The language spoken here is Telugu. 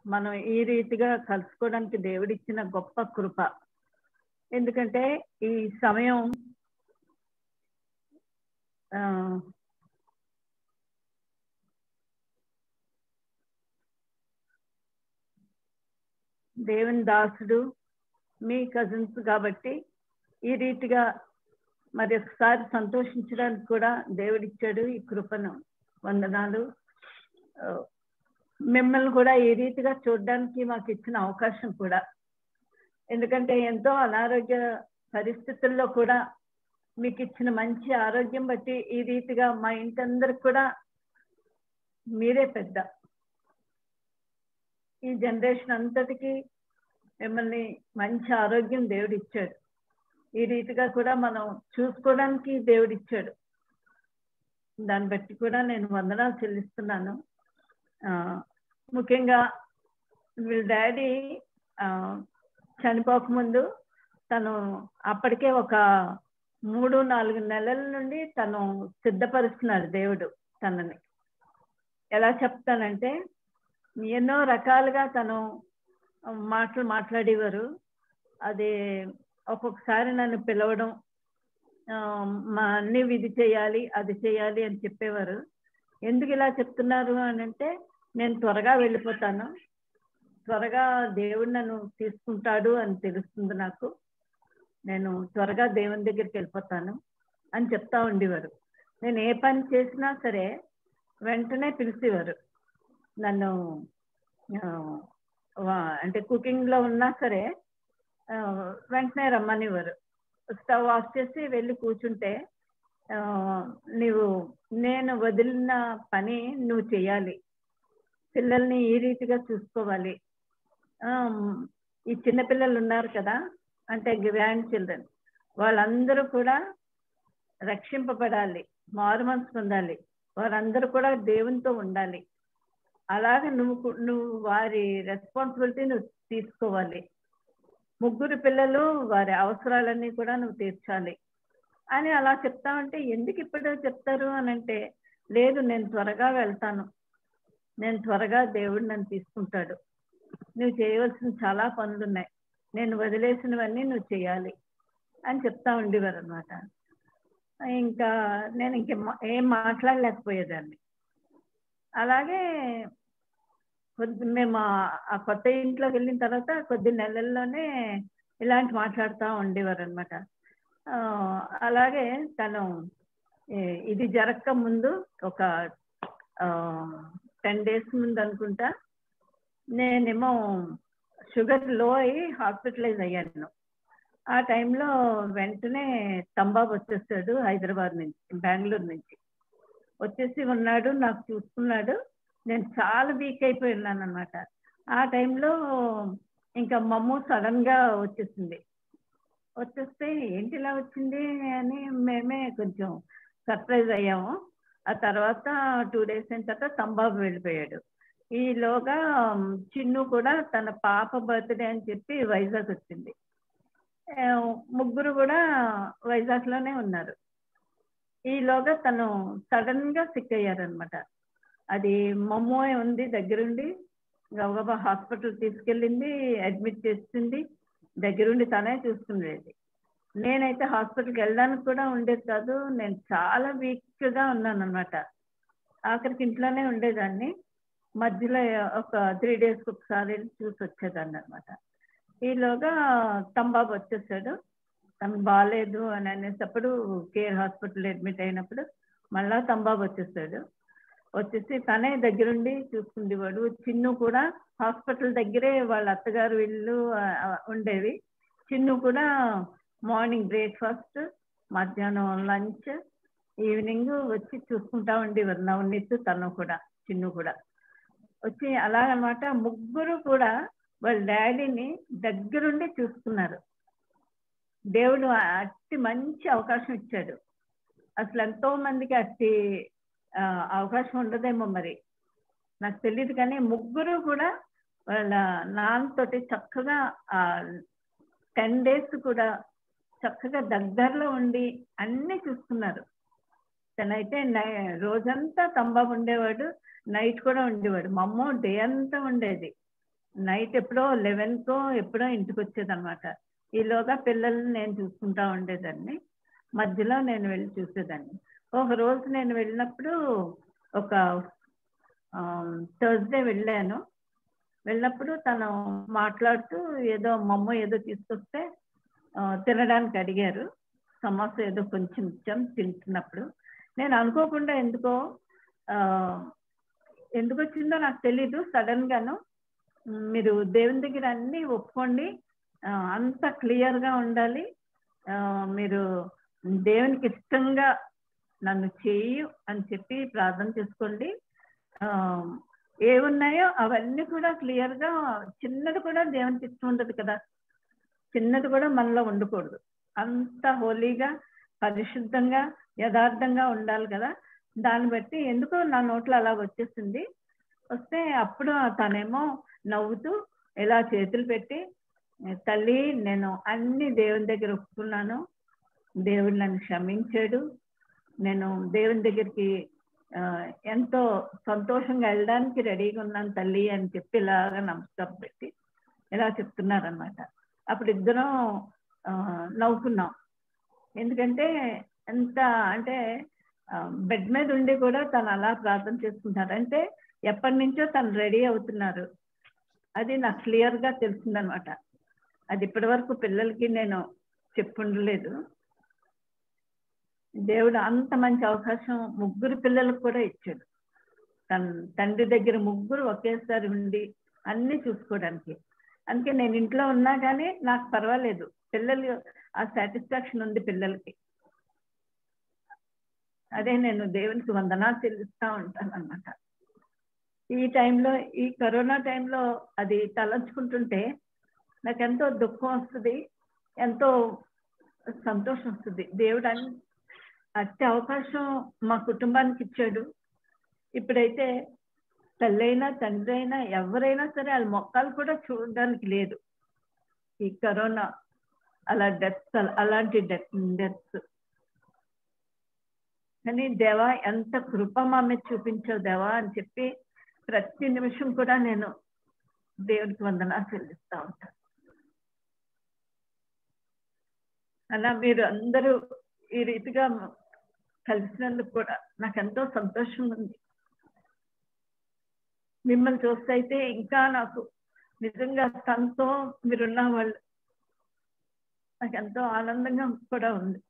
మనం ఈ రీతిగా కలుసుకోవడానికి దేవుడిచ్చిన గొప్ప కృప ఎందుకంటే ఈ సమయం ఆ, దేవుని దాసుడు మీ కజిన్స్ కాబట్టి ఈ రీతిగా మరి ఒకసారి సంతోషించడానికి కూడా దేవుడిచ్చాడు ఈ కృపను వందనాలు ఆ, మిమ్మల్ని కూడా ఈ రీతిగా చూడడానికి మాకు ఇచ్చిన అవకాశం కూడా ఎందుకంటే ఎంతో అనారోగ్య పరిస్థితుల్లో కూడా మీకు ఇచ్చిన మంచి ఆరోగ్యం బట్టి ఈ రీతిగా మా ఇంటందరికి కూడా మీరే పెద్ద ఈ జనరేషన్ అంతటికి మిమ్మల్ని మంచి ఆరోగ్యం దేవుడు ఇచ్చాడు ఈ రీతిగా కూడా మనం చూసుకోవడానికి దేవుడు ఇచ్చాడు దాన్ని బట్టి కూడా నేను వందనాలు చెల్లిస్తున్నాను ఆ, ముఖ్యంగా వీళ్ళ డాడీ ఆ, చనిపోకముందు తను అప్పటికే ఒక మూడు నాలుగు నెలల నుండి తను సిద్ధపరుస్తున్నాడు దేవుడు తనని ఎలా చెప్తానంటే ఎన్నో రకాలుగా తను మాటలు మాట్లాడేవారు అది ఒక్కొక్కసారి నన్ను పిలవడం ఆ, మా అన్ని విధి చేయాలి అది చేయాలి అని చెప్పేవారు ఎందుకు ఇలా చెప్తున్నారు అని అంటే నేను త్వరగా వెళ్ళిపోతాను త్వరగా దేవుడు నన్ను తీసుకుంటాడు అని తెలుస్తుంది నాకు నేను త్వరగా దేవుని దగ్గరికి వెళ్ళిపోతాను అని చెప్తా ఉండేవారు నేను ఏ పని చేసినా సరే వెంటనే పిలిచేవారు నన్ను ఆ, వా- అంటే కుకింగ్ లో ఉన్నా సరే ఆ, వెంటనే రమ్మనివ్వరు స్టవ్ ఆఫ్ చేసి వెళ్ళి కూర్చుంటే ఆ, నీవు నేను వదిలిన పని నువ్వు చేయాలి పిల్లల్ని ఈ రీతిగా చూసుకోవాలి ఆ, ఈ చిన్న పిల్లలు ఉన్నారు కదా అంటే గ్రాండ్ చిల్డ్రన్ వాళ్ళందరూ కూడా రక్షింపబడాలి మారు మనసు పొందాలి వారందరూ కూడా దేవునితో ఉండాలి అలాగే నువ్వు కు- నువ్వు వారి రెస్పాన్సిబిలిటీ నువ్వు తీసుకోవాలి ముగ్గురు పిల్లలు వారి అవసరాలన్నీ కూడా నువ్వు తీర్చాలి అని అలా చెప్తా ఉంటే ఎందుకు ఇప్పుడు చెప్తారు అని అంటే లేదు నేను త్వరగా వెళ్తాను నేను త్వరగా దేవుడు నన్ను తీసుకుంటాడు నువ్వు చేయవలసిన చాలా పనులు ఉన్నాయి నేను వదిలేసినవన్నీ నువ్వు చేయాలి అని చెప్తా ఉండేవారు అనమాట ఇంకా నేను ఇంక ఏం మాట్లాడలేకపోయేదాన్ని అలాగే కొద్ది మేము ఆ- ఆ కొత్త ఇంట్లోకి వెళ్ళిన తర్వాత కొద్ది నెలల్లోనే ఇలాంటి మాట్లాడుతూ ఉండేవారు అనమాట అలాగే తను ఏ- ఇది జరగక ముందు ఒక టెన్ డేస్ ముందు అనుకుంటా నేనేమో షుగర్ లో అయ్యి హాస్పిటలైజ్ అయ్యాను ఆ టైంలో వెంటనే తంబాబు వచ్చేసాడు హైదరాబాద్ నుంచి బెంగళూరు నుంచి వచ్చేసి ఉన్నాడు నాకు చూసుకున్నాడు నేను చాలా వీక్ అయిపోయి ఉన్నాను అనమాట ఆ టైంలో ఇంకా మమ్ము సడన్ గా వచ్చేసింది వచ్చేస్తే ఏంటి ఇలా వచ్చింది అని మేమే కొంచెం సర్ప్రైజ్ అయ్యాము ఆ తర్వాత టూ డేస్ అయిన తర్వాత తంబాబు వెళ్ళిపోయాడు ఈలోగా చిన్ను కూడా తన పాప బర్త్డే అని చెప్పి వైజాగ్ వచ్చింది ఆ, ముగ్గురు కూడా వైజాగ్ లోనే ఉన్నారు ఈలోగా తను సడన్ గా సిక్ అయ్యారనమాట అది మమ్మోయ్ ఉంది దగ్గరుండి గబగబా హాస్పిటల్ తీసుకెళ్ళింది అడ్మిట్ చేసింది దగ్గరుండి తనే చూసుకునేది నేనైతే హాస్పిటల్కి వెళ్ళడానికి కూడా ఉండేది కాదు నేను చాలా వీక్ గా ఉన్నాను అనమాట ఆఖరికి ఇంట్లోనే ఉండేదాన్ని మధ్యలో ఒక త్రీ డేస్ ఒకసారి వెళ్ళి చూసి వచ్చేదాన్ని అనమాట ఈలోగా తంబాబు వచ్చేసాడు తనకు బాగాలేదు అని అనేటప్పుడు కేర్ హాస్పిటల్ అడ్మిట్ అయినప్పుడు మళ్ళా తంబాబు వచ్చేసాడు వచ్చేసి తనే దగ్గరుండి చూసుకుండేవాడు చిన్ను కూడా హాస్పిటల్ దగ్గరే వాళ్ళ అత్తగారు ఇల్లు ఆ, ఆ, ఉండేవి చిన్ను కూడా మార్నింగ్ బ్రేక్ఫాస్ట్ మధ్యాహ్నం లంచ్ ఈవినింగ్ వచ్చి చూసుకుంటా ఉండేవారు నవనీత్ తను కూడా చిన్ను కూడా వచ్చి అలాగనమాట ముగ్గురు కూడా వాళ్ళ డాడీని దగ్గరుండి చూసుకున్నారు దేవుడు అట్టి మంచి అవకాశం ఇచ్చాడు అసలు ఎంతో మందికి అట్టి ఆ, అవకాశం ఉండదేమో మరి నాకు తెలియదు కానీ ముగ్గురు కూడా వాళ్ళ నాన్నతోటి చక్కగా టెన్ డేస్ కూడా చక్కగా దగ్గరలో ఉండి అన్నీ చూసుకున్నారు తనైతే నై- రోజంతా తంబాబు ఉండేవాడు నైట్ కూడా ఉండేవాడు మా అమ్మ డే అంతా ఉండేది నైట్ ఎప్పుడో లెవెన్కో ఎప్పుడో ఇంటికి వచ్చేదన్నమాట ఈలోగా పిల్లల్ని నేను చూసుకుంటా ఉండేదాన్ని మధ్యలో నేను వెళ్ళి చూసేదాన్ని ఒక రోజు నేను వెళ్ళినప్పుడు ఒక థర్స్డే వెళ్ళాను వెళ్ళినప్పుడు తను మాట్లాడుతూ ఏదో మమ్మ ఏదో తీసుకొస్తే ఆ, తినడానికి అడిగారు సమోసా ఏదో కొంచెం ఇచ్చాం తింటున్నప్పుడు నేను అనుకోకుండా ఎందుకో ఆ, ఎందుకు వచ్చిందో నాకు తెలీదు సడన్ గాను "మ్, మీరు దేవుని దగ్గర అన్ని ఒప్పుకోండి ఆ, అంత క్లియర్ గా ఉండాలి ఆ, మీరు దేవునికి ఇష్టంగా నన్ను చేయు అని చెప్పి ప్రార్థన చేసుకోండి ఆ, ఏమున్నాయో అవన్నీ కూడా క్లియర్ గా చిన్నది కూడా దేవునికి ఇష్టం ఉండదు కదా చిన్నది కూడా మనలో ఉండకూడదు అంత హోలీగా పరిశుద్ధంగా యథార్థంగా ఉండాలి కదా దాన్ని బట్టి ఎందుకో నా నోట్లో అలా వచ్చేసింది వస్తే అప్పుడు తనేమో నవ్వుతూ ఇలా చేతులు పెట్టి తల్లి నేను అన్ని దేవుని దగ్గర ఒప్పుకున్నాను దేవుడు నన్ను క్షమించాడు నేను దేవుని దగ్గరికి ఆ, ఎంతో సంతోషంగా వెళ్ళడానికి రెడీగా ఉన్నాను తల్లి అని చెప్పి ఇలాగా నమస్కారం పెట్టి ఇలా చెప్తున్నారనమాట అప్పుడు ఇద్దరం ఆ, నవ్వుకున్నాం ఎందుకంటే ఎంత అంటే బెడ్ మీద ఉండి కూడా తను అలా ప్రార్థన చేసుకుంటారు అంటే ఎప్పటి నుంచో తను రెడీ అవుతున్నారు అది నాకు క్లియర్ గా తెలిసిందనమాట అది ఇప్పటి వరకు పిల్లలకి నేను చెప్పుండలేదు దేవుడు అంత మంచి అవకాశం ముగ్గురు పిల్లలకు కూడా ఇచ్చాడు తన తండ్రి దగ్గర ముగ్గురు ఒకేసారి ఉండి అన్ని చూసుకోవడానికి అందుకే నేను ఇంట్లో ఉన్నా కానీ నాకు పర్వాలేదు పిల్లలు ఆ సాటిస్ఫాక్షన్ ఉంది పిల్లలకి అదే నేను దేవునికి వందనాలు చెల్లిస్తా ఉంటాను అనమాట ఈ టైంలో ఈ కరోనా టైంలో అది తలంచుకుంటుంటే నాకు ఎంతో దుఃఖం వస్తుంది ఎంతో సంతోషం వస్తుంది దేవుడు అన్ని అట్టి అవకాశం మా కుటుంబానికి ఇచ్చాడు ఇప్పుడైతే తల్లైనా తండ్రి అయినా ఎవరైనా సరే వాళ్ళ మొక్కలు కూడా చూడడానికి లేదు ఈ కరోనా అలా డెత్స్ అలాంటి డెత్ డెత్స్ కానీ దేవా ఎంత కృప మా మీద చూపించావు దేవా అని చెప్పి ప్రతి నిమిషం కూడా నేను దేవుడికి వందనాలు చెల్లిస్తా ఉంటాను అలా మీరు అందరూ ఈ రీతిగా కలిసినందుకు కూడా నాకు ఎంతో సంతోషంగా ఉంది మిమ్మల్ని చూస్తే అయితే ఇంకా నాకు నిజంగా తనతో మీరున్న వాళ్ళు నాకు ఎంతో ఆనందంగా కూడా ఉంది